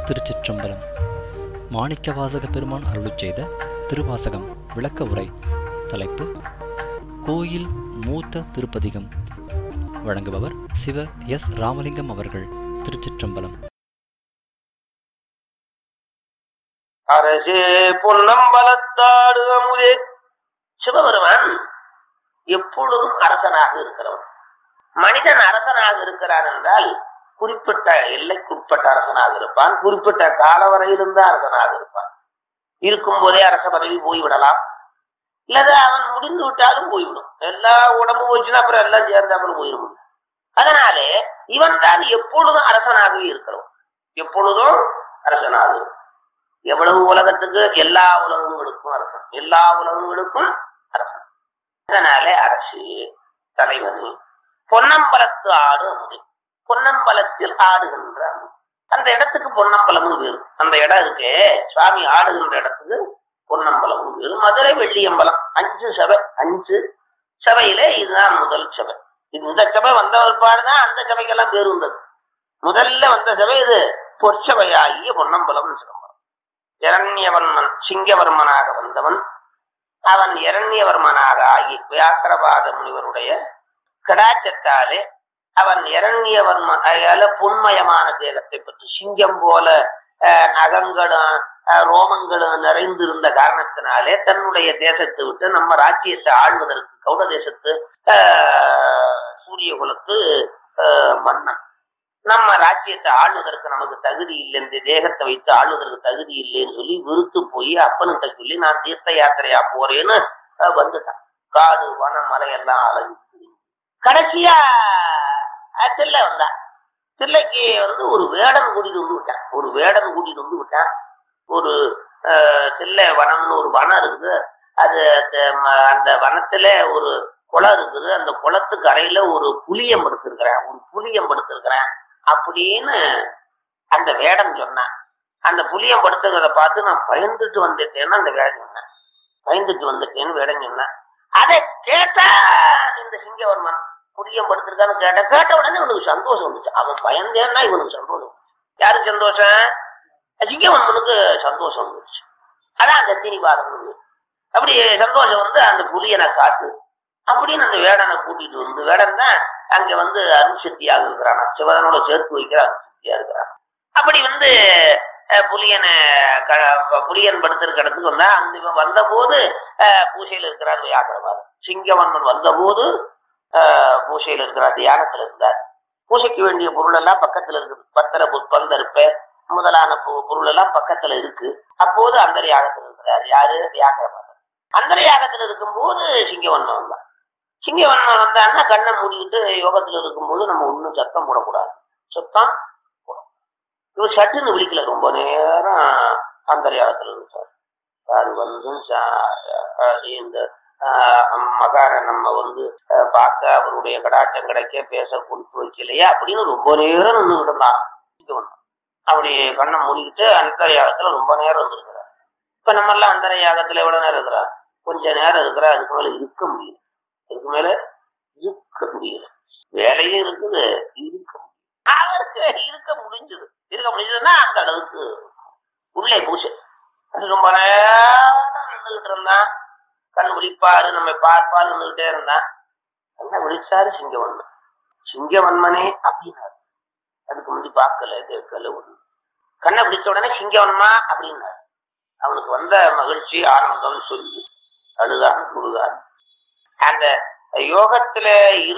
திருச்சிற்றம்பலம் மாணிக்கவாசக பெருமான் அருளிச் செய்த திருவாசகம் விளக்க உரை தலைப்பு கோயில் மூத்த திருப்பதிகம் வழங்குபவர் சிவ எஸ் ராமலிங்கம் அவர்கள் திருச்சிற்றம்பலம் அரசே பொன்னம்பலத்தாடு அமுதே சிவபெருமான் எப்பொழுதும் அரசனாக இருக்கிறவன் மனிதன் அரசனாக இருக்கிறான் என்றால் குறிப்பிட்ட எல்லைக்குட்பட்ட அரசனாக இருப்பான் குறிப்பிட்ட கால வரையிலும் தான் அரசனாக இருப்பான் இருக்கும் போதே அரச பதவி போய்விடலாம் இல்லது அவன் முடிந்து விட்டாலும் போய்விடும் எல்லா உடம்பு போச்சுன்னா அப்புறம் எல்லாம் சேர்ந்தாப்புல போயிடும் அதனாலே இவன் தான் எப்பொழுதும் அரசனாகவே இருக்கிறவன் எப்பொழுதும் அரசனாக இருக்கும் எவ்வளவு உலகத்துக்கு எல்லா உலகங்களுக்கும் அரசன் எல்லா உலகங்களுக்கும் அரசன் அதனாலே அரசு தலைவன் பொன்னம்பலத்து ஆடு அமுது பொன்னம்பலத்தில் ஆடுகின்ற அமுது அந்த இடத்துக்கு பொன்னம்பலம் பேரு அந்த இடம் இருக்கே சுவாமி ஆடுகின்ற இடத்துக்கு பொன்னம்பலம் பேரு மதுரை வெள்ளியம்பலம் அஞ்சு சபை அஞ்சு சபையில இதுதான் முதல் சபை இந்த சபை வந்த ஒருபாடுதான் அந்த சபைக்கெல்லாம் பேர் வந்தது முதல்ல வந்த சபை இது பொற்சபையாகிய பொன்னம்பலம் சிதம்பரம் இரண்யவர்மன் சிங்கவர்மனாக வந்தவன் அவன் இரண்யவர்மனாக ஆகி வியாக்கரபாத முனிவருடைய கடாச்சத்தாலே அவன் இரண்யவர்மன் அதால பொன்மயமான தேகத்தை பற்றி சிங்கம் போல அஹ், நகங்களும் அஹ், ரோமங்களும் நிறைந்திருந்த காரணத்தினாலே தன்னுடைய தேசத்தை விட்டு நம்ம ராஜ்யத்தை ஆள்வதற்கு கௌட தேசத்து அஹ், சூரிய குலத்து அஹ், மன்னன் நம்ம ராஜ்யத்தை ஆளுவதற்கு நமக்கு தகுதி இல்லை இந்த தேகத்தை வைத்து ஆளுவதற்கு தகுதி இல்லைன்னு சொல்லி விருத்து போய் அப்பன்கிட்ட சொல்லி நான் தீர்த்த யாத்திரையா போறேன்னு அஹ், வந்துட்டான் காடு வனம் மலையெல்லாம் அழகு கடைசியா அஹ், தில்லை வந்தான் தில்லைக்கு வந்து ஒரு வேடன் கூட்டிட்டு வந்து விட்டான் ஒரு வேடன் கூட்டிட்டு வந்து விட்டான் ஒரு அஹ், தில்லை வனம்னு ஒரு வனம் இருக்குது அது அந்த- ம- அந்த வனத்துல ஒரு குளம் இருக்குது அந்த குளத்துக்கு அறையில ஒரு புளியம் படுத்திருக்கிறேன் ஒரு புளியம் படுத்திருக்கிறேன் அப்படின்னு அந்த வேடன் சொன்னான் அந்த புளியம் படுத்துக்கிறத பார்த்து நான் பயந்துட்டு வந்துட்டேன்னு அந்த வேடன் சொன்னேன் பயந்துட்டு வந்துட்டேன்னு வேடன் சொன்னேன் அதை கேட்டா இந்த சிங்கவர்மன் புளியம் படுத்திருக்கான்னு கேட்ட கேட்ட உடனே இவனுக்கு சந்தோஷம் வந்துச்சு அவன் பயந்தேன்னா இவனுக்கு சந்தோஷம் யாருக்கு சந்தோஷம் சிங்கவர்மனுக்கு சந்தோஷம் வந்துச்சு அதான் அந்த தீனிபாதம் அப்படி சந்தோஷம் வந்து அந்த புலியனை காட்டு அப்படின்னு அந்த வேடனை கூட்டிட்டு வந்து வேடன் தான் அங்க வந்து அருள்சக்தியாக இருக்கிறான் சிவனோட சேர்த்து வைக்கிற அருள்சக்தியா இருக்கிறான் அப்படி வந்து அஹ், புலியனை க- புலியன் படுத்திருக்க இடத்துக்கு வந்தா அந்த இவன் வந்த போது பூசையில் இருக்கிறார் வியாக்கிரவாதம் சிங்கவன்மன் வந்த போது பூசையில் இருக்கிறார் தியானத்துல இருந்தார் பூசைக்கு வேண்டிய பொருள் எல்லாம் பக்கத்துல இருக்குது பத்திர புஷ்பந்தருப்ப முதலான பொ- பொருள் எல்லாம் பக்கத்துல இருக்கு அப்போது அந்தரியாகத்தில் இருக்கிறார் யாரு வியாக்கிரவாதம் அந்தரியாகத்தில் இருக்கும்போது சிங்கவன்மன் வந்தான் சிங்கவன்மன் வந்தான்னா கண்ணை மூடிக்கிட்டு யோகத்துல இருக்கும்போது நம்ம ஒன்றும் சத்தம் போடக்கூடாது சத்தம் போடக்கூடாது. இவர் சட்டுன்னு விழிக்கல ரொம்ப நேரம் அந்தரியாகத்தில் இருந்தார் அது வந்து சா- அஹ் இந்த ஆஹ் மகார நம்ம வந்து அஹ் பார்க்க அவருடைய கடாட்சம் கிடைக்க பேச கொடுத்து வைக்கலையா அப்படின்னு ரொம்ப நேரம் நின்றுகிட்டு இருந்தான் சிங்கவன்மன். அப்படி கண்ணை மூடிக்கிட்டு அந்தரியாகத்துல ரொம்ப நேரம் இருந்திருக்கிறார் இப்ப நம்ம எல்லாம் அந்தரியாகத்துல எவ்வளவு நேரம் இருக்கிறா கொஞ்ச நேரம் இருக்கிறா அதுக்கு மேல இருக்க முடியல அதுக்கு மேல இருக்க முடியல வேலையும் இருக்குது இருக்க முடியல. அவருக்கு இருக்க முடிஞ்சது இருக்க முடிஞ்சதுன்னா அந்த அளவுக்கு உள்ளே பூசை அது ரொம்ப நேரம் நின்றுகிட்டு இருந்தான் கண் விழிப்பாரு நம்ம பார்ப்பாரு நின்றுகிட்டே இருந்தான் என்ன விழிச்சாரு சிங்கவன்மன் சிங்கவன்மனே அப்படின்னாரு அதுக்கு முந்தி பார்க்கல கேட்கல ஒண்ணு கண்ணை பிடிச்ச உடனே சிங்கவன்மா அப்படின்னாரு அவனுக்கு வந்த மகிழ்ச்சி ஆனந்தம் சொல்லி அழுதான் முழுதான் அந்த யோகத்துல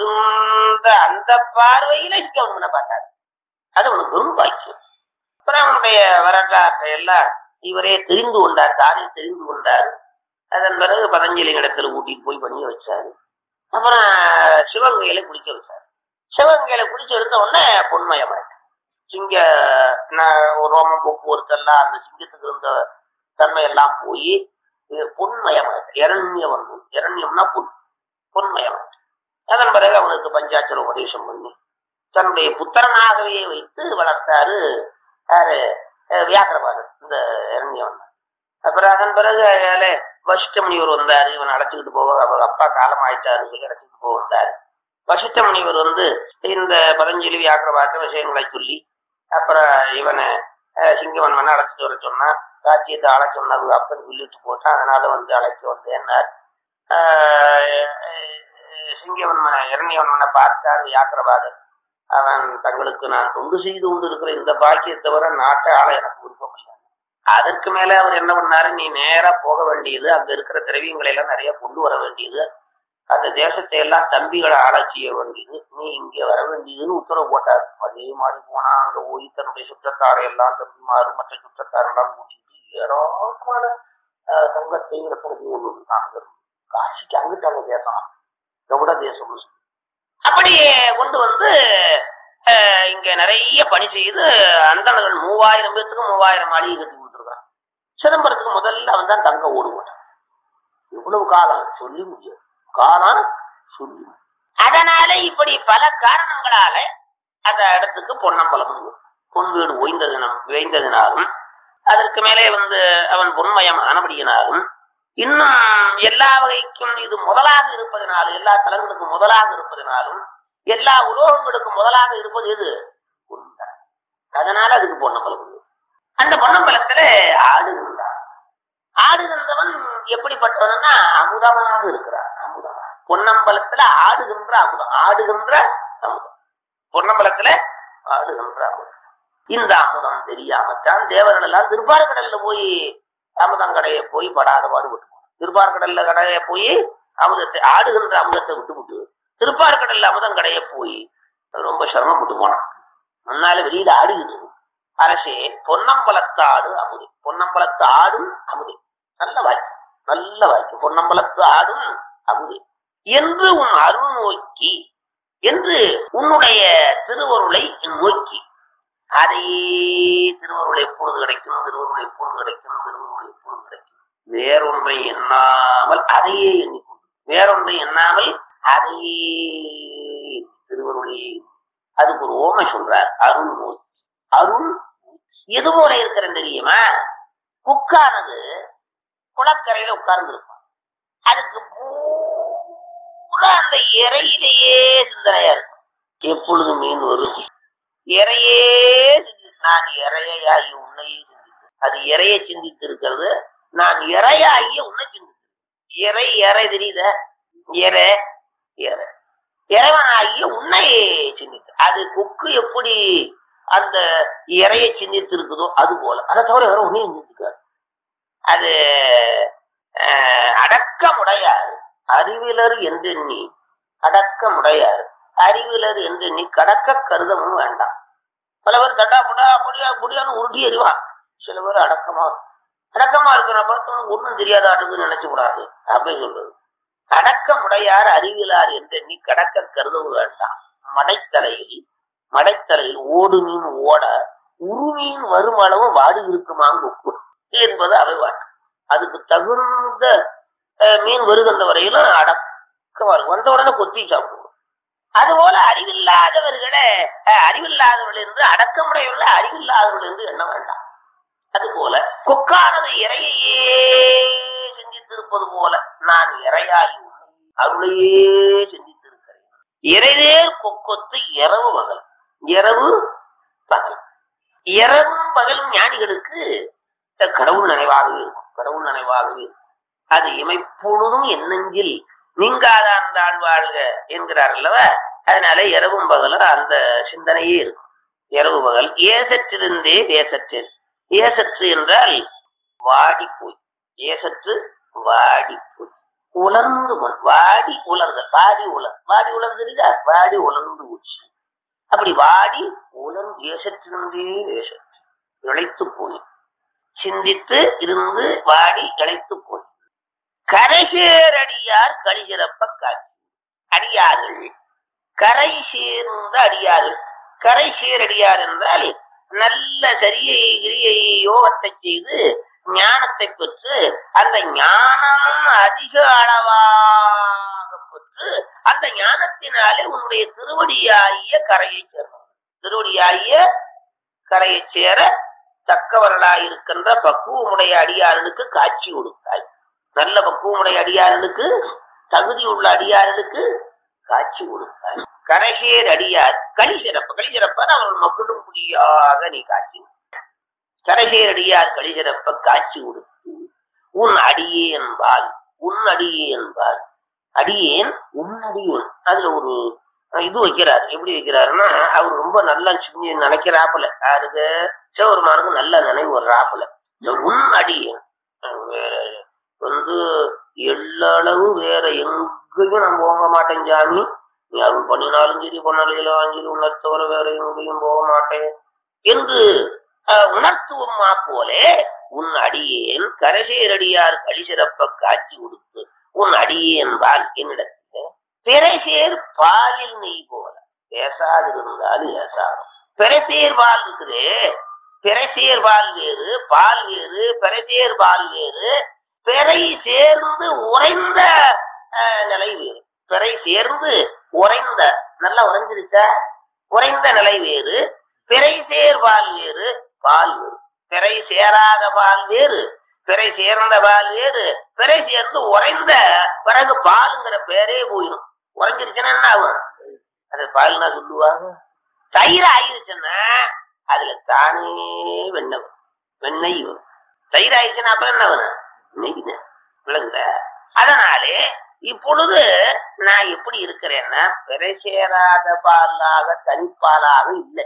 இருந்த அந்த பார்வையில சிங்கவன்மனை பார்த்தாரு அது அவனுக்கு ரொம்ப பாக்கியம் அப்புறம் அவனுடைய வரலாற்றை எல்லாம் இவரே தெரிந்து கொண்டார் தானே தெரிந்து கொண்டார் அதன் பிறகு பதஞ்சலி இடத்துல கூட்டிட்டு போய் பண்ணி வச்சாரு அப்புறம் சிவகங்கையில குளிக்க வச்சாரு சிவகங்கையில குளிச்சு எடுத்த உடனே பொன்மயமாயிட்டார் சிங்க ந- ரோமம் போக்குவரத்தெல்லாம் அந்த சிங்கத்துக்கு இருந்த தன்மை எல்லாம் போய் இது பொன்மயமாயிட்டு இரண்யம் இரண்யம்னா பொன் பொன்மயமாயிட்டு அதன் பிறகு அவனுக்கு பஞ்சாட்சர உபதேசம் பண்ணி தன்னுடைய புத்திரனாகவே வைத்து வளர்த்தாரு யாரு அஹ் வியாக்கிரபாதர் இந்த இரண்யம் அப்புறம் அதன் பிறகு அயால வசிஷ்ட முனிவர் வந்தாரு இவன் அழைச்சிக்கிட்டு போக அவர் அப்பா காலம் ஆயிட்டாரு சொல்லி அழைச்சிக்கிட்டு போக வந்தாரு வசிஷ்ட முனிவர் வந்து இந்த பதஞ்சலி வியாக்கிரபாத விஷயங்களை சொல்லி அப்புறம் இவனை அஹ், சிங்கவன்மனை அழைச்சிட்டு வர சொன்னா காட்சியத்தை அழ சொன்னது அப்பன் சொல்லிட்டு போட்டான் அதனால வந்து அழைக்க வந்தேன்னார் சிங்கவன்மனை இரணியவன்மனை பார்த்தார் வியாக்கிரபாதர் அவன் தங்களுக்கு நான் தொண்டு செய்து கொண்டு இருக்கிற இந்த பாக்கியத்தை தவிர நாட்டை ஆள எனக்கு விருப்பம் இல்லை அதற்கு மேல அவர் என்ன பண்ணாரு நீ நேரா போக வேண்டியது அங்க இருக்கிற திரவியங்களை எல்லாம் நிறைய கொண்டு வர வேண்டியது அந்த தேசத்தை எல்லாம் தம்பிகளை ஆராய்ச்சி செய்ய வேண்டியது நீ இங்க வர வேண்டியதுன்னு உத்தரவு போட்டார் அதே மாதிரி போனா அங்க போய் தன்னுடைய சுற்றத்தாரை எல்லாம் தம்பிமாறு மற்ற சுற்றத்தாரெல்லாம் கூட்டிட்டு ஏராளமான அஹ், தங்கத்தை ரத்தனத்தை கொண்டு வந்தாங்க காசிக்கு அங்கிட்டு அங்க தேசம் கவுட தேசம் அப்படி கொண்டு வந்து அஹ், இங்க நிறைய பணி செய்து அந்தணர்கள் மூவாயிரம் பேத்துக்கு மூவாயிரம் மாளிகை கட்டி கொடுத்துருக்கான் சிதம்பரத்துக்கு முதல்ல அவன் தான் தங்க ஓடு போட்டான் இவ்வளவு காலம் சொல்லி முடியாது காலம் சொல்லி அதனால இப்படி பல காரணங்களால அந்த இடத்துக்கு பொன்னம்பலம் பொன் வீடு ஓய்ந்ததினம் வேய்ந்ததினாலும் அதற்கு மேலே வந்து அவன் பொன்மயம் ஆனபடியினாலும் இன்னும் எல்லா வகைக்கும் இது முதலாக இருப்பதனாலும் எல்லா தலங்களுக்கும் முதலாக இருப்பதனாலும் எல்லா உலோகங்களுக்கும் முதலாக இருப்பது எது பொன்தான் அதனால அதுக்கு பொன்னம்பலம் உண்டு. அந்த பொன்னம்பலத்துல ஆடுகின்றான் ஆடுகின்றவன் எப்படிப்பட்டவன்னா அமுதமாக இருக்கிறான் அமுதமாக பொன்னம்பலத்துல ஆடுகின்ற அமுதம் ஆடுகின்ற அமுதம் பொன்னம்பலத்துல ஆடுகின்ற அமுதம் இந்த அமுதம் தெரியாமத்தான் தேவர்கள் எல்லாம் திருப்பார்கடல்ல போய் அமுதம் கடையை போய் படாத பாடுபட்டு திருப்பார்கடல்ல கடைய போய் அமுதத்தை ஆடுகின்ற அமுதத்தை விட்டு விட்டு திருப்பார்கடல்ல அமுதம் கடைய போய் ரொம்ப சிரமப்பட்டு போனான் முன்னால வெளியில ஆடுகிறது அரசே பொன்னம்பலத்து ஆடு அமுது பொன்னம்பலத்து ஆடும் அமுது நல்ல வாய்ப்பு நல்ல வாய்ப்பு பொன்னம்பலத்து ஆடும் அமுது என்று உன் அருள் நோக்கி என்று உன்னுடைய திருவருளை நோக்கி அதையே திருவருளை எப்பொழுது கிடைக்கும் திருவருளை எப்பொழுது கிடைக்கும் திருவருளை எப்பொழுது கிடைக்கும் வேறொன்றை எண்ணாமல் அதையே எண்ணிக்கொண்டு வேறொன்றை எண்ணாமல் அதையே திருவருளை அதுக்கு ஒரு ஓமை சொல்றார் அருள் நோக்கி அருள் எது போல இருக்கிறேன் தெரியுமா புக்கானது குளக்கரையில உட்கார்ந்து இருக்கும் அதுக்கு பூரா அந்த இறையிலேயே சிந்தனையா இருக்கும் எப்பொழுது மீன் வரும் இறையே சிந்தி- நான் இறையாகி உன்னையே சிந்தித்து அது இறைய சிந்தித்து இருக்கிறது நான் இறையாகி உன்னை சிந்தித்து இறை இறை தெரியுத இறை இறை இறைவனாகிய உன்னை சிந்தித்து அது கொக்கு எப்படி அந்த இறையை சிந்தித்து இருக்குதோ அது போல அதை தவிர வேற ஒன்னையும் சிந்திக்காது அது அஹ், அடக்கமுடையார் அறிவிலர் என்றெண்ணி அடக்கமுடையார் அறிவிலர் என்றெண்ணி கடக்க கருதவும் வேண்டாம் பல பேர் தட்டா புடா புடியா புடியான்னு உருட்டி எறிவான் சில பேர் அடக்கமா அடக்கமா இருக்கிற பார்த்து ஒன்றும் தெரியாதாட்டுன்னு நினைச்சு கூடாது அப்படின்னு சொல்றது அடக்கமுடையார் அறிவிலார் என்றெண்ணி கடக்க கருதவும் வேண்டாம் மடைத்தலையில் மடைத்தலையில் ஓடு மீன் ஓட உருமீன் வரும் அளவு வாடி இருக்குமாங்க உப்பு என்பது அவை வாட்டு அதுக்கு தகுந்த அஹ், மீன் வருகின்ற வரையிலும் அடக்கமா இருக்கும் வந்த உடனே கொத்தி சாப்பிடுவோம் அதுபோல அறிவில்லாதவர்களை அஹ், அறிவில்லாதவர்கள் என்று அடக்கமுடையவர்களை அறிவில்லாதவர்கள் என்று எண்ண வேண்டாம் அதுபோல கொக்கானது இறையையே சிந்தித்திருப்பது போல நான் இறையாகி உன்னை அருளையே சிந்தித்திருக்கிறேன் இறைவே கொக்கொத்து இரவு பகல் இரவு பகல் இரவும் பகலும் ஞானிகளுக்கு கடவுள் நினைவாகவே இருக்கும் கடவுள் நினைவாகவே இருக்கும் அது இமைப்பொழுதும் என்னெஞ்சில் நீங்காதாண்டாள் வாழ்க என்கிறார் அல்லவா அதனால இரவும் பகலும் அந்த சிந்தனையே இருக்கும் இரவு பகல் ஏசற்றிருந்தே தேசற்றில் ஏசற்று என்றால் வாடி போய் ஏசற்று வாடி போய் உலர்ந்து போய் வாடி உலர்ந்த வாடி உலர் வாடி உலர்ந்துருக்கா வாடி உலர்ந்து போச்சு அப்படி வாடி உலர்ந்து ஏசற்றிருந்தே ஏசற்று இழைத்து போய் சிந்தித்து இருந்து வாடி இழைத்து போய் கரைசேரடியார் கலிசிறப்ப காட்சி அடியார்கள் கரை சேர்ந்த அடியார்கள் கரை சேரடியார் என்றால் நல்ல சரியை கிரியை யோகத்தை செய்து ஞானத்தை பெற்று அந்த ஞானம் அதிக அளவாக பெற்று அந்த ஞானத்தினாலே உன்னுடைய திருவடியாகிய கரையை சேர்ந்தவர் திருவடியாகிய கரையை சேர தக்கவர்களாயிருக்கின்ற பக்குவமுடைய அடியாரனுக்கு காட்சி கொடுத்தாய் நல்ல பக்குவமுடைய அடியாரனுக்கு தகுதி உள்ள அடியாரனுக்கு காட்சி கொடுத்தாய் கரைசேர் அடியார் களி சிறப்பு களி சிறப்பார் அவர்கள் மக்களும் முடியாக நீ காட்சி கரைசேரடியார் கழிசிறப்ப காட்சி கொடுத்து உன் அடியே என்பால் உன் அடியே என்பால் அடியேன் உன் அடியேன் அதுல ஒரு அஹ், இது வைக்கிறார் எப்படி வைக்கிறாருன்னா அவர் ரொம்ப நல்லா சின்ன நினைக்கிறாப்புல யாருக்கு சிவபெருமானுக்கு நல்ல நினைவு வர்றாப்புல இந்த உன் அடியேன் அஹ், வேற வந்து எல்லளவு வேற எங்கேயும் நான் போக மாட்டேன் சாமி நீ அருள் பண்ணினாலும் சரி பொன்னலையில வாங்கி உணர்த்தவரை வேற எங்கேயும் போக மாட்டேன் என்று அஹ், உணர்த்துவமா போலே உன் அடியேன் கரசேரடியார் கழிசிறப்ப காட்சி கொடுத்து உன் அடியேன்பால் என்னிடத்தில் பிறைசேர் பாலில் நெய் போல பேசாதிருந்தாலும் ஏசாகும் பிறைசேர் பால் இருக்குது பிறைசேர் பால் வேறு பால் வேறு பிறைசேர் பால் வேறு பிறை சேர்ந்து உறைந்த அஹ், நிலை வேறு பிறை சேர்ந்து உறைந்த நல்லா உறைஞ்சிருச்சா உறைந்த நிலை வேறு பிறை சேர் பால் வேறு பால் வேறு பிறை சேராத பால் வேறு பிறை சேர்ந்த பால் வேறு பிறை சேர்ந்து உறைந்த பிறகு பாலுங்கிற பேரே போயிடும் உறைஞ்சிருச்சுன்னா என்ன ஆகும் அது பால்னா சொல்லுவாங்க தயிர் ஆயிருச்சுன்னா அதுல தானே வெண்ணெய் வரும். வெண்ணெய் வரும் தயிர் ஆயிடுச்சுன்னா அப்புறம் என்ன வரும் நெய் தான். விளங்குதா அதனாலே இப்பொழுது நான் எப்படி இருக்கிறேன்னா பிறை சேராத பாலாக தனிப்பாலாக இல்லை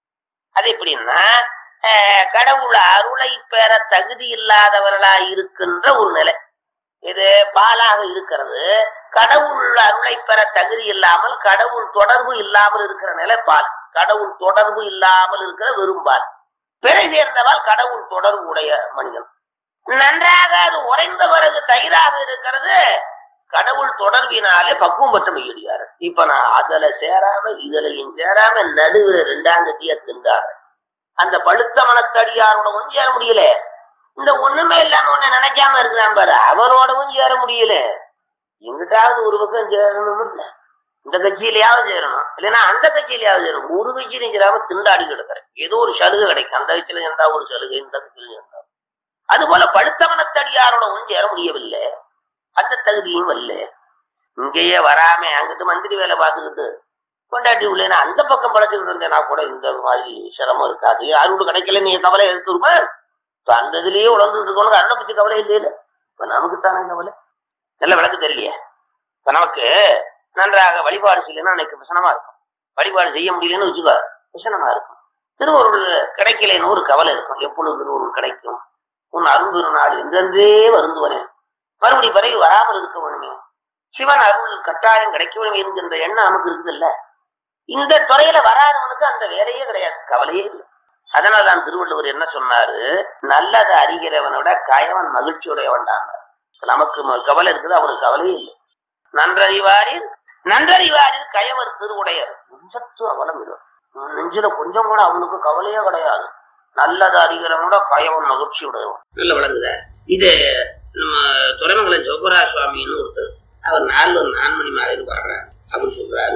அது எப்படின்னா அஹ், கடவுள் அருளை பெற தகுதி இல்லாதவர்களா இருக்கின்ற ஒரு நிலை இது பாலாக இருக்கிறது கடவுள் அருளை பெற தகுதி இல்லாமல் கடவுள் தொடர்பு இல்லாமல் இருக்கிற நிலை பால் கடவுள் தொடர்பு இல்லாமல் இருக்கிற வெறும் பால் பிறை சேர்ந்தவால் கடவுள் தொடர்பு உடைய மனிதன் நன்றாக அது உறைந்த பிறகு தயிராக இருக்கிறது கடவுள் தொடர்பினாலே பக்குவம் பெற்ற மெய்யடியாரு இப்ப நான் அதுல சேராம இதுலயும் சேராம நடுவுல ரெண்டாம் கட்டியா திண்டாரு அந்த பழுத்த மனத்தடியாரோடவும் சேர முடியல இந்த ஒண்ணுமே இல்லாம ஒண்ணு நினைக்காம இருக்கிறான் பாரு அவரோடவும் சேர முடியல எங்கிட்டாவது ஒரு பக்கம் சேரணும் இல்ல இந்த கட்சியிலயாவது சேரணும் இல்லைன்னா அந்த கட்சியிலயாவது சேரணும் ஒரு கட்சியிலையும் சேராம திண்டாடி கிடக்குறேன் ஏதோ ஒரு சலுகை கிடைக்கும் அந்த கட்சியில இருந்தா ஒரு சலுகை இந்த கட்சியில இருந்தா அது போல பழுத்தவனத்தடியாரோடவும் சேர முடியவில்லை அந்த தகுதியும் வரல இங்கேயே வராம அங்கிட்டு மந்திரி வேலை பார்த்துக்கிட்டு கொண்டாட்டி உள்ளேன்னா அந்த பக்கம் பழச்சுக்கிட்டு இருந்தேன்னா கூட இந்த மாதிரி சிரமம் இருக்காது யாரோட கிடைக்கல நீ கவலை எடுத்துருமா இப்ப அந்த இதுலயே உழந்துட்டு இருக்கணும் அதை பத்தி கவலை இல்லையில இப்ப நமக்கு தானே கவலை நல்ல விளக்கு தெரியலையே இப்ப நமக்கு நன்றாக வழிபாடு செய்யலைன்னா அன்னைக்கு பிரசனமா இருக்கும் வழிபாடு செய்ய முடியலன்னு வச்சுக்கோ பிரசனமா இருக்கும் திருவருள் கிடைக்கலன்னு ஒரு கவலை இருக்கும் எப்பொழுது திருவருள் கிடைக்கும் உன் அரும்பு நாள் என்றென்றே வருந்துவனேன் மறுபடி பிறகு வராமல் இருக்க வேணுமே சிவன் அருள் கட்டாயம் கிடைக்க வேணும் என்கின்ற எண்ணம் நமக்கு இருக்குது இல்ல இந்த துறையில வராதவனுக்கு அந்த வேலையே கிடையாது கவலையே இல்லை அதனால தான் திருவள்ளுவர் என்ன சொன்னாரு நல்லதை அறிகிறவனோட கயவன் மகிழ்ச்சியுடையவன்டாங்க நமக்கு ம- கவலை இருக்குது அவனுக்கு கவலையே இல்லை நன்றறிவாரில் நன்றறிவாரில் கயவர் திருவுடையர் நெஞ்சத்து அவலம் இது நெஞ்சில கொஞ்சம் கூட அவனுக்கு கவலையே கிடையாது நல்லது அறிகிறவனோட கயவன் மகிழ்ச்சியுடையவன் நல்ல விளங்குத இது நம்ம துறைமங்கலம் ஜோபரா சுவாமின்னு ஒருத்தர் அவர் நாலு நான்மணி மாலையில் பாடுறார் அவர் சொல்றாரு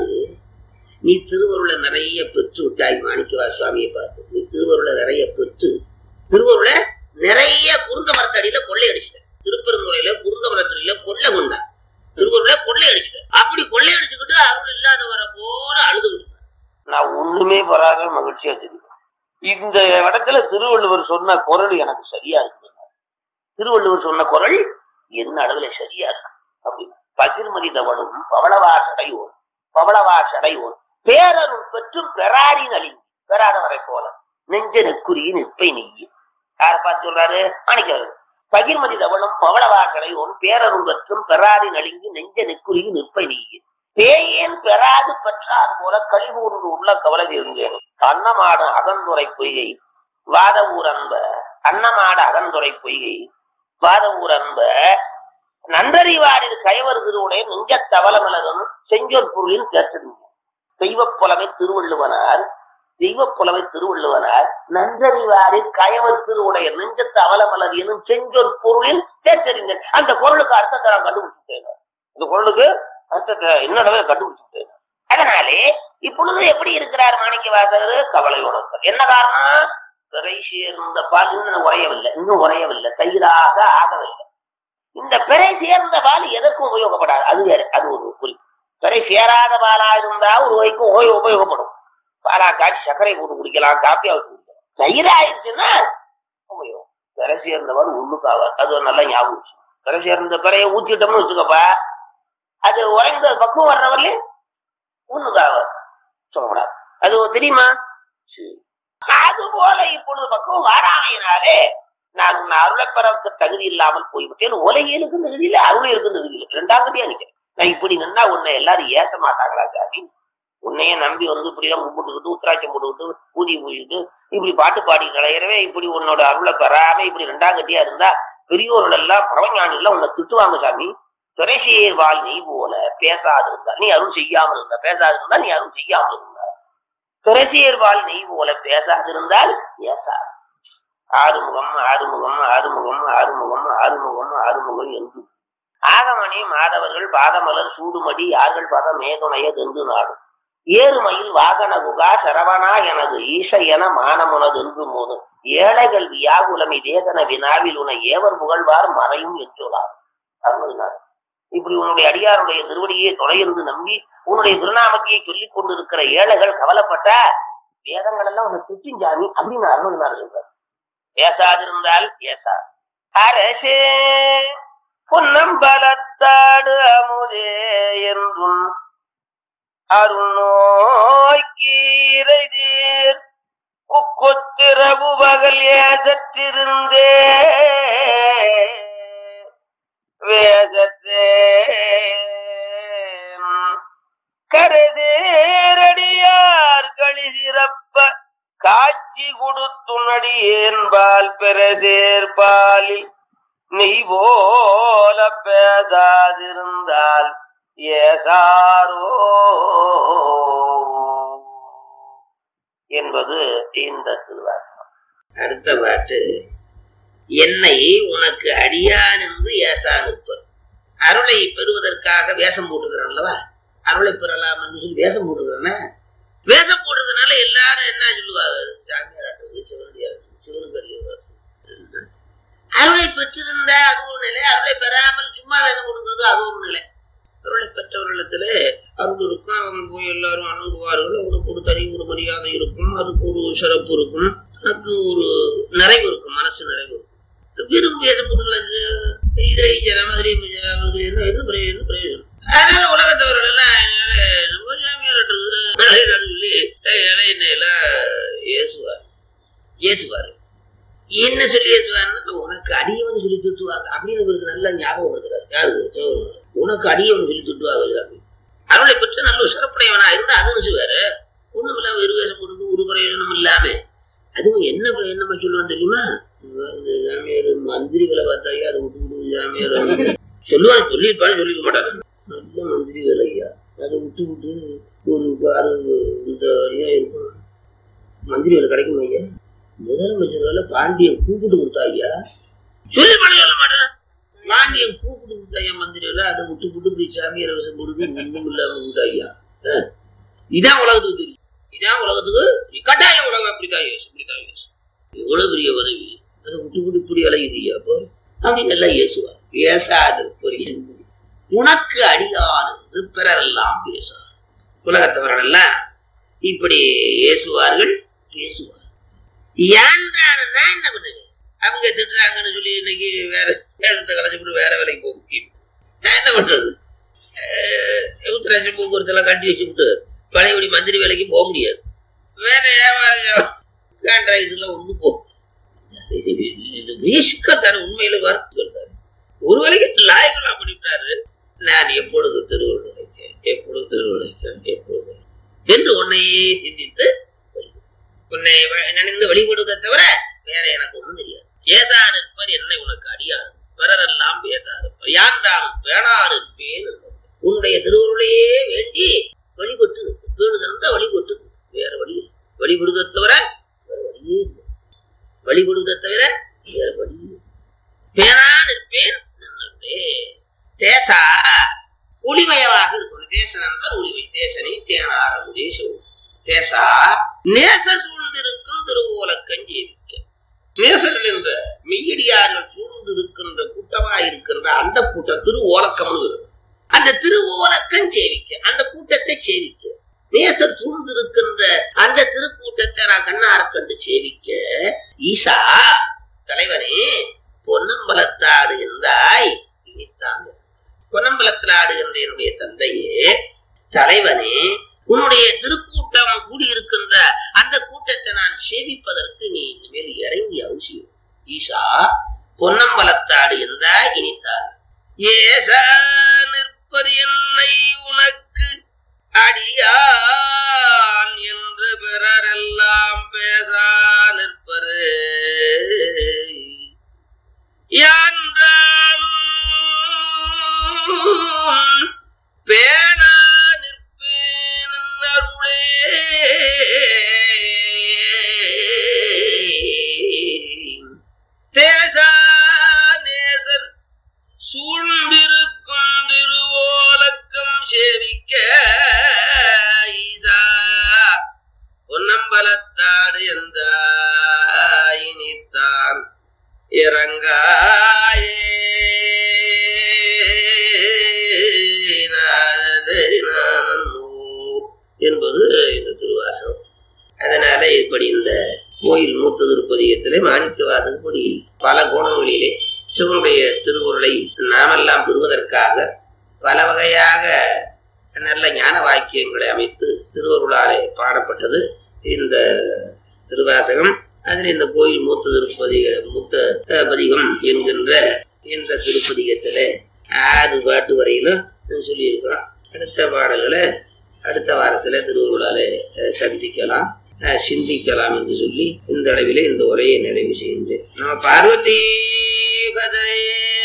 நீ திருவருளை நிறைய பெற்று விட்டாய் மாணிக்கவா சுவாமியை பார்த்து நீ திருவருளை நிறைய பெற்று திருவருளை நிறைய குருந்த மரத்தடியில கொள்ளை அடிச்சிட்ட திருப்பெருந்துறையில குருந்த மரத்தடியில கொள்ளை கொண்டான் திருவருளை கொள்ளை அடிச்சிட்ட அப்படி கொள்ளை அடிச்சுக்கிட்டு அருள் இல்லாதவரை போல அழுதுகிட்டு நான் ஒண்ணுமே வராத மகிழ்ச்சியா தெரியும் இந்த இடத்துல திருவள்ளுவர் சொன்ன குரல் எனக்கு சரியா இருக்குது திருவள்ளுவர் சொன்ன குரல் என்ன அளவுல சரியா இருக்கு அப்படின்னு பகிர்மதி தவளும் பவளவா சடையோன் பவளவா சடையோன் பேரருள் பெற்றும் பெறாரி நலிங்கி பெறாதவரை போல நெஞ்ச நெக்குறி நிற்பை நெய்யி யார பார்த்து சொல்றாரு மாணிக்கவர் பகிர்மதி தவளும் பவளவா சடையோன் பேரருள் பெற்றும் பெறாரி நலிங்கி நெஞ்ச நெக்குறி நிற்பை நெய்யி பேயேன் பெறாது பெற்றாது போல கழிவூர்ந்து உள்ள கவலை இருந்தேன் அன்னமாடு அகந்துரை பொய்கை வாத ஊர் அன்ப அன்னமாடு அகந்துரை பொய்கை வாத ஊர் அன்ப நன்றறிவாரில் கயவர் திருவுடைய நெஞ்ச தவளமலரும் செஞ்சொற் பொருளில் கேட்டிருந்தேன் தெய்வப் புலமை திருவள்ளுவனார் தெய்வப் புலமை திருவள்ளுவனார் நன்றறிவாரில் கயவர் திருவுடைய நெஞ்சத்து அவலமலர் எனும் செஞ்சொற் பொருளில் கேட்டறிந்தேன் அந்த பொருளுக்கு அர்த்தத்தை நான் கண்டுபிடிச்சிட்டேன் இந்த பொருளுக்கு அர்த்தத்தை என்னடவே கண்டுபிடிச்சிட்டேன் அதனாலே இப்பொழுது எப்படி இருக்கிறார் மாணிக்க வாசகர் கவலையோட இருக்கார். என்ன காரணம் பிறை சேர்ந்த பால் இன்னும் உறையவில்லை இன்னும் உறையவில்லை தயிராக ஆகவில்லை இந்த பிறை சேர்ந்த பால் எதற்கும் உபயோகப்படாது அது வேற அது ஒரு குறிப்பு பிறை சேராத பாலா இருந்தா ஒரு வகைக்கும் உபயோ- உபயோகப்படும் பாலா காய்ச்சி சர்க்கரை போட்டு குடிக்கலாம் காப்பியா வச்சு குடிக்கலாம் தயிர் ஆயிடுச்சுன்னா கரை சேர்ந்தவர் உள்ளுக்காவார் அது ஒரு நல்ல ஞாபகம் வச்சு. கரை சேர்ந்த பிறைய ஊத்திட்டோம்னு வச்சுக்கப்பா அது உறைந்த பக்குவம் வர்றவர்களே உள்ளுக்காவார் சொல்லக்கூடாது அது தெரியுமா சரி. அது போல இப்பொழுது பக்குவம் வாராமையினாலே நான் உன்னை அருளை பெறக்கு தகுதி இல்லாமல் போய்விட்டேன் உலகியலுக்கும் தகுதி இல்லை அருளையலுக்கும் தகுதி இல்லை ரெண்டாம் கட்டியா நிக்கிறேன் நான் இப்படி நின்னா உன்னை எல்லாரும் ஏத்த மாட்டாங்களா சாமி உன்னையே நம்பி வந்து இப்படி எல்லாம் கும்பிட்டுக்கிட்டு உத்திராட்சம் போட்டுக்கிட்டு பூதி பூஜிட்டு இப்படி பாட்டு பாடி கலையிறவே இப்படி உன்னோட அருளை பெறாம இப்படி ரெண்டாம் கட்டியா இருந்தா பெரியோர்கள் எல்லாம் பிரபஞானி எல்லாம் உன்னை திட்டுவாங்க சாமி துறைசியர் வாழ் நீ போல பேசாது இருந்தா நீ அருள் செய்யாமல் இருந்தா பேசாது இருந்தா நீ அருள் செய்யாமல் இருந்தா துறைசியர் வாழ் நீ போல பேசாது இருந்தால் ஏசாது ஆறுமுகம் ஆறுமுகம் ஆறுமுகம் ஆறுமுகம் ஆறுமுகம் ஆறுமுகம் என்று ஆகமணி மாதவர்கள் பாதமலர் சூடுமடி யார்கள் பத மேதுணைய தென்று நாடும் ஏறுமையில் வாகன குகா சரவணா எனது ஈச என மானமுனது என்று போதும் ஏழைகள் வியாகுலம் இதேதன வினாவில் உன ஏவர் புகழ்வார் மறையும் என்றுள்ளார் அருள்னார் இப்படி உன்னுடைய அடியாருடைய திருவடியை தொலையிருந்து நம்பி உன்னுடைய திருநாமத்தையை சொல்லிக் கொண்டிருக்கிற ஏழைகள் கவலைப்பட்ட வேதங்கள் எல்லாம் உன்னை திட்டிஞ்சாமி அப்படின்னு அருள்னார் சொல்றார் பேசாதிருந்தால் பேசா அரசே பொன்னம்பலத்தாடு அமுதே என்றும் அருணோய்கீரைதீர் உக்கொத்திரவு பகல் ஏசற்றிருந்தே வேதத்தே கருதேரடியார் களிசிறப்ப காட்சி கொடுத்துணடி என்பால் பெறதேற்பாலில் நீ போல பேசாதிருந்தால் ஏசாரோ என்பது இந்த திருவாசகம் அடுத்த பாட்டு என்னை உனக்கு அடியான் என்று ஏசான் இருப்பர் அருளை பெறுவதற்காக வேஷம் போட்டுக்கிறான் அல்லவா அருளை பெறலாம் என்று சொல்லி வேஷம் போட்டுக்கிறானே வேஷம் போடுறதுனால எல்லாரும் என்ன சொல்லுவாங்க சாமியார் சிவனுடையார் சிவனுக்கரியவர் அருளை பெற்றிருந்த அது ஒரு நிலை அருளை பெறாமல் சும்மா வேதம் கொடுக்கிறது அது ஒரு நிலை அருளை பெற்றவர்களிடத்துல அருள் இருக்கும் அவங்க போய் எல்லாரும் அணுகுவார்கள் அவனுக்கு ஒரு தனி ஒரு மரியாதை இருக்கும் அதுக்கு ஒரு சிறப்பு இருக்கும் தனக்கு ஒரு நிறைவு இருக்கும் மனசு நிறைவு இருக்கும் விரும்பு வேஷம் கொடுக்கல இதை ஜன மாதிரி என்ன என்ன பிரயோஜனம் பிரயோஜனம் அதனால உலகத்தவர்கள் எல்லாம் நம்ம சாமியார் சொல்லி என்ன எல்லாம் ஏசுவார் ஏசுவார் என்ன சொல்லி ஏசுவார்னா உனக்கு அடியவன் சொல்லி திட்டுவாங்க அப்படின்னு இவருக்கு நல்ல ஞாபகம் இருக்கிறார் யாரு சிவபெருமான். உனக்கு அடியவன் சொல்லி திட்டுவாங்க அப்படின்னு. அருளை பெற்று நல்ல ஒரு சிறப்புடையவனா இருந்தா அது வேற ஒண்ணும் இல்லாம இருவேஷம் போட்டு ஒரு பிரயோஜனம் இல்லாம அதுவும் என்ன ப- என்னம்மா சொல்லுவான் தெரியுமா இந்த சாமியார் மந்திரிகளை பார்த்தாயா அதை விட்டு விட்டு சாமியார் சொல்லுவான் சொல்லியிருப்பான்னு சொல்லிக்க மாட்டாரு நல்ல மந்திரி வேலையா அதை விட்டு விட்டு ஒரு பாரு இந்த வழியா இருக்கும் மந்திரி வேலை கிடைக்கும் ஐயா முதலமைச்சர் வேலை பாண்டியன் கூப்பிட்டு கொடுத்தா ஐயா சொல்லி பண்ண சொல்ல மாட்டேன் பாண்டியன் கூப்பிட்டு கொடுத்தா ஐயா மந்திரி வேலை அதை விட்டு விட்டு இப்படி சாமியார் விஷம் போட்டு ஒன்றும் இல்லாம விட்டா ஐயா ஆ. இதான் உலகத்துக்கு தெரியும் இதான் உலகத்துக்கு கட்டாயம் உலகம் அப்படித்தான் யோசி இப்படித்தான் யோசி இவ்வளவு பெரிய உதவி அதை விட்டு விட்டு இப்படி அலையுது ஐயா அப்போ அப்படின்னு எல்லாம் ஏசுவார் பேசாது பொரியன் உனக்கு அடியான் என்று பிறரெல்லாம் பேசுவார் உலகத்தவர்கள் எல்லாம் இப்படி ஏசுவார்கள் பேசுவார் ஏன்டானா என்ன பண்ணுவேன் அவங்க திட்டுறாங்கன்னு சொல்லி இன்னைக்கு வேற வேதத்தை கலைச்சுட்டு வேற வேலைக்கு போக முடியும் நான் என்ன பண்றது அஹ் உத்தராட்சம் போக்குவரத்து எல்லாம் கட்டி வச்சுக்கிட்டு பழையபடி மந்திரி வேலைக்கு போக முடியாது வேற வியாபாரம் கான்ட்ராக்ட்ல ஒண்ணு போகும் வீசுக்கத்தான உண்மையில வருத்தாரு ஒரு வேலைக்கு லாயங்களா பண்ணிவிட்டாரு நான் எப்பொழுது திருவுள் நினைச்சேன் எப்பொழுது திருவுள் நினைச்சேன் எப்பொழுது என்று உன்னையே சிந்தித்து வழிபடு. உன்னை வ- நினைந்து வழிபடுவதை தவிர வேற எனக்கு ஒண்ணும் தெரியாது ஏசா நிற்பர் என்னை உனக்கு அடியார் பிறரெல்லாம் பேசா இருப்பர் யான் தான் பேணா நிற்பேன் உன்னுடைய திருவுருளையே வேண்டி வழிபட்டு நிற்பு. வேணுதென்ற வழிபட்டு நிற்பு. வேற வழி இல்லை. வழிபடுவதை தவிர வேற வழியே இல்லை வழிபடுவதை தவிர வேற வழி இல்லை. பேணா நிற்பேன் நின்றே. தேசா ஒளிமயமாக இருக்கணும் தேசன் என்றால் ஒளிமை தேசனை தேனார உதேசம் தேசா நேச சூழ்ந்திருக்கும் திருவோலக்கஞ்சி ஜெயிக்க நேசர்கள் என்ற மெய்யடியார்கள் சூழ்ந்து இருக்கின்ற கூட்டமாக இருக்கின்ற அந்த கூட்டம் திரு ஓலக்கம்னு இருக்கு. அந்த திரு ஓலக்கம் சேவிக்க அந்த கூட்டத்தை சேவிக்க நேசர் சூழ்ந்திருக்கின்ற அந்த திருக்கூட்டத்தை நான் கண்ணார கண்டு சேவிக்க ஈசா தலைவனே இருக்கின்ற என்னுடைய தந்தையே தலைவனே உன்னுடைய திருக்கூட்டம் கூடியிருக்கின்ற அந்த கூட்டத்தை நான் சேவிப்பதற்கு நீ இனிமேல் இறங்கி அவசியம் ஈஷா பொன்னம்பலத்தாடு என்றா இனித்தார் ஏசா நிற்பர் என்னை உனக்கு அடியான் என்று பிறரெல்லாம் பேசா நிற்பரு யான்றானும் பேணா நிற்பேன் அருளே தேசா நேசர் சூழ்ந்திருக்கும் திருவோலக்கம் சேவிக்க ஈசா பொன்னம்பலத்தாடு எந்த இனித்தான் இறங்காயே என்பது இந்த திருவாசகம் அதனால இப்படி இந்த கோயில் மூத்த திருப்பதியத்திலே மாணிக்க வாசகப்படி பல கோணங்களிலே சிவனுடைய திருவுருளை நாமெல்லாம் பெறுவதற்காக பல வகையாக நல்ல ஞான வாக்கியங்களை அமைத்து திருவருளாலே பாடப்பட்டது இந்த திருவாசகம் அதில் இந்த கோயில் மூத்த திருப்பதிக மூத்த அஹ், பதிகம் என்கின்ற இந்த திருப்பதிகத்துல ஆறு பாட்டு வரையிலும் சொல்லியிருக்கிறோம் அடுத்த பாடல்களை அடுத்த வாரத்துல திருவருளாலே அஹ், சந்திக்கலாம் அஹ், சிந்திக்கலாம் என்று சொல்லி இந்த அளவிலே இந்த உரையை நிறைவு செய்கின்றேன் நம்ம பார்வதி பதே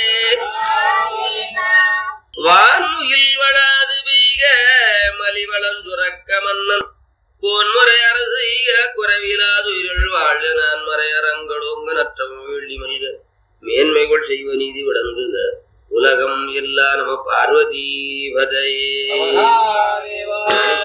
வான்முகில் வளாது பெய்க மலிவளம் துறக்க மன்னன் கோன்முறை அரசு ஈக குறைவிலாது உயிரில் வாழ்க நான் மறையரங்களோங்க நற்றமும் வெள்ளி மல்க மேன்மைகள் செய்வ நீதி விளங்குக உலகம் எல்லா நம பார்வதி பதையே